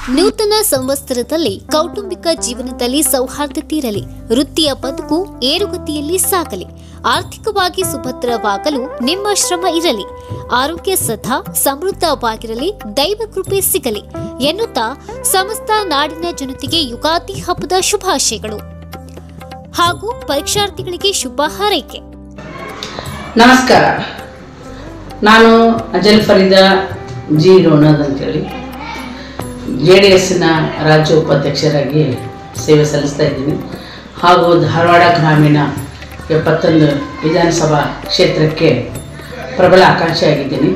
ನೂತನ ಸಂವತ್ಸರದಲ್ಲಿ ಕೌಟುಂಬಿಕ ಜೀವನದಲ್ಲಿ ಸೌಹಾರ್ದತೆ ಇರಲಿ ವೃತ್ತಿಯ ಬದುಕು ಏರುಗತಿಯಲ್ಲಿ ಸಾಗಲಿ ಆರ್ಥಿಕವಾಗಿ ಸುಭದ್ರವಾಗಲು ನಿಮ್ಮ ಶ್ರಮ ಇರಲಿ ಆರೋಗ್ಯ ಸದಾ ಸಮೃದ್ಧವಾಗಿರಲಿ ದೈವ ಕೃಪೆ ಸಿಗಲಿ ಎನ್ನುತ್ತಾ ಸಮಸ್ತ ನಾಡಿನ ಜನತೆಗೆ ಯುಗಾದಿ ಹಬ್ಬದ ಶುಭಾಶಯಗಳು ಹಾಗೂ ಪರೀಕ್ಷಾರ್ಥಿಗಳಿಗೆ ಶುಭ ಹಾರೈಕೆ ನಮಸ್ಕಾರ ನಾನು ಅಜಲ್ ಫರೀದಾ ಜಿ ರೋಣದ್ ಅಂತೇಳಿ ಜೆ ಡಿ ಎಸ್ಸಿನ ರಾಜ್ಯ ಉಪಾಧ್ಯಕ್ಷರಾಗಿ ಸೇವೆ ಸಲ್ಲಿಸ್ತಾ ಇದ್ದೀನಿ ಹಾಗೂ ಧಾರವಾಡ ಗ್ರಾಮೀಣ ಎಪ್ಪತ್ತೊಂದು ವಿಧಾನಸಭಾ ಕ್ಷೇತ್ರಕ್ಕೆ ಪ್ರಬಲ ಆಕಾಂಕ್ಷಿಯಾಗಿದ್ದೀನಿ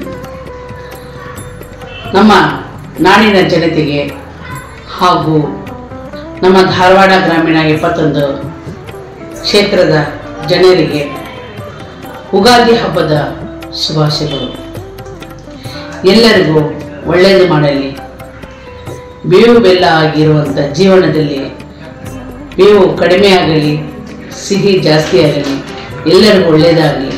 ನಮ್ಮ ನಾಡಿನ ಜನತೆಗೆ ಹಾಗೂ ನಮ್ಮ ಧಾರವಾಡ ಗ್ರಾಮೀಣ ಎಪ್ಪತ್ತೊಂದು ಕ್ಷೇತ್ರದ ಜನರಿಗೆ ಉಗಾದಿ ಹಬ್ಬದ ಶುಭಾಶಯಗಳು ಎಲ್ಲರಿಗೂ ಒಳ್ಳೆಯದು ಮಾಡಲಿ ಬೇವು ಬೆಲ್ಲ ಆಗಿರುವಂಥ ಜೀವನದಲ್ಲಿ ಬೇವು ಕಡಿಮೆ ಆಗಲಿ ಸಿಹಿ ಜಾಸ್ತಿ ಆಗಲಿ ಎಲ್ಲರಿಗೂ ಒಳ್ಳೆಯದಾಗಲಿ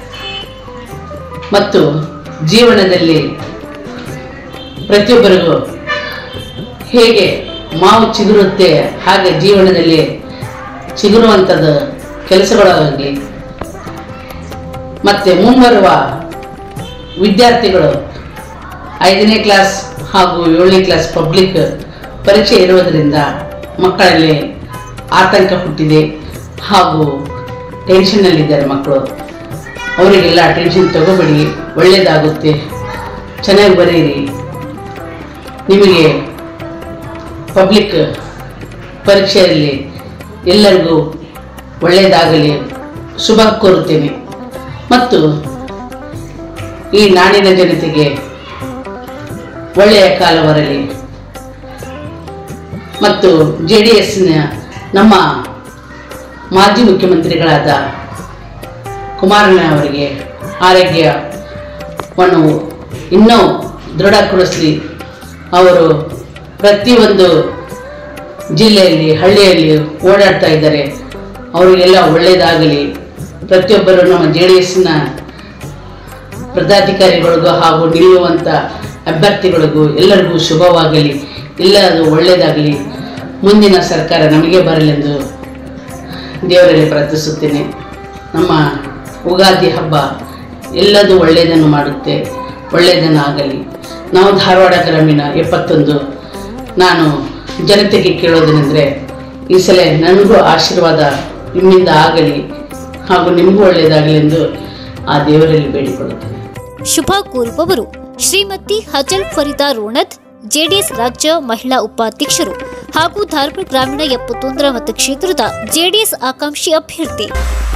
ಮತ್ತು ಜೀವನದಲ್ಲಿ ಪ್ರತಿಯೊಬ್ಬರಿಗೂ ಹೇಗೆ ಮಾವು ಚಿಗುರುತ್ತೆ ಹಾಗೆ ಜೀವನದಲ್ಲಿ ಚಿಗುರುವಂಥದ್ದು ಕೆಲಸಗಳಾಗಲಿ ಮತ್ತು ಮುಂಬರುವ ವಿದ್ಯಾರ್ಥಿಗಳು ಐದನೇ ಕ್ಲಾಸ್ ಹಾಗೂ ಏಳನೇ ಕ್ಲಾಸ್ ಪಬ್ಲಿಕ್ ಪರೀಕ್ಷೆ ಇರುವುದರಿಂದ ಮಕ್ಕಳಲ್ಲಿ ಆತಂಕ ಹುಟ್ಟಿದೆ ಹಾಗೂ ಟೆನ್ಷನ್ನಲ್ಲಿದ್ದಾರೆ ಮಕ್ಕಳು ಅವರಿಗೆಲ್ಲ ಟೆನ್ಷನ್ ತಗೋಬೇಡಿ ಒಳ್ಳೆಯದಾಗುತ್ತೆ ಚೆನ್ನಾಗಿ ಬರೀರಿ ನಿಮಗೆ ಪಬ್ಲಿಕ್ ಪರೀಕ್ಷೆಯಲ್ಲಿ ಎಲ್ಲರಿಗೂ ಒಳ್ಳೆಯದಾಗಲಿ ಶುಭ ಕೋರುತ್ತೇನೆ ಮತ್ತು ಈ ನಾಡಿನ ಜನತೆಗೆ ಒಳ್ಳೆಯ ಕಾಲ ಬರಲಿ ಮತ್ತು ಜೆ ಡಿ ಎಸ್ನ ನಮ್ಮ ಮಾಜಿ ಮುಖ್ಯಮಂತ್ರಿಗಳಾದ ಕುಮಾರಣ್ಣ ಅವರಿಗೆ ಆರೋಗ್ಯವನ್ನು ಇನ್ನೂ ದೃಢಗೊಳಿಸಲಿ ಅವರು ಪ್ರತಿಯೊಂದು ಜಿಲ್ಲೆಯಲ್ಲಿ ಹಳ್ಳಿಯಲ್ಲಿ ಓಡಾಡ್ತಾ ಇದ್ದಾರೆ ಅವರಿಗೆಲ್ಲ ಒಳ್ಳೆಯದಾಗಲಿ ಪ್ರತಿಯೊಬ್ಬರು ನಮ್ಮ ಜೆ ಡಿ ಎಸ್ನ ಪದಾಧಿಕಾರಿಗಳಿಗೂ ಹಾಗೂ ನಿಲ್ಲುವಂಥ ಅಭ್ಯರ್ಥಿಗಳಿಗೂ ಎಲ್ಲರಿಗೂ ಶುಭವಾಗಲಿ ಎಲ್ಲರೂ ಒಳ್ಳೆಯದಾಗಲಿ ಮುಂದಿನ ಸರ್ಕಾರ ನಮಗೆ ಬರಲೆಂದು ದೇವರಲ್ಲಿ ಪ್ರಾರ್ಥಿಸುತ್ತೇನೆ ನಮ್ಮ ಉಗಾದಿ ಹಬ್ಬ ಎಲ್ಲದೂ ಒಳ್ಳೆಯದನ್ನು ಮಾಡುತ್ತೆ ಒಳ್ಳೆಯದನ್ನು ಆಗಲಿ ನಾವು ಧಾರವಾಡ ಗ್ರಾಮೀಣ ಎಪ್ಪತ್ತೊಂದು ನಾನು ಜನತೆಗೆ ಕೇಳೋದೇನೆಂದರೆ ಈ ಸಲ ನನಗೂ ಆಶೀರ್ವಾದ ನಿಮ್ಮಿಂದ ಆಗಲಿ ಹಾಗೂ ನಿಮಗೂ ಒಳ್ಳೆಯದಾಗಲಿ ಎಂದು ಆ ದೇವರಲ್ಲಿ ಬೇಡಿಕೊಳ್ಳುತ್ತೇನೆ ಶುಭ ಕೋರುವವರು ಶ್ರೀಮತಿ ಹಜಲ್ ಫರೀದಾ ರೋಣದ್ ಜೆಡಿಎಸ್ ರಾಜ್ಯ ಮಹಿಳಾ ಉಪಾಧ್ಯಕ್ಷರು ಹಾಗೂ ಧಾರವಾಡ ಗ್ರಾಮೀಣ ಎಪ್ಪತ್ತೊಂದರ ಮತಕ್ಷೇತ್ರದ ಜೆಡಿಎಸ್ ಆಕಾಂಕ್ಷಿ ಅಭ್ಯರ್ಥಿ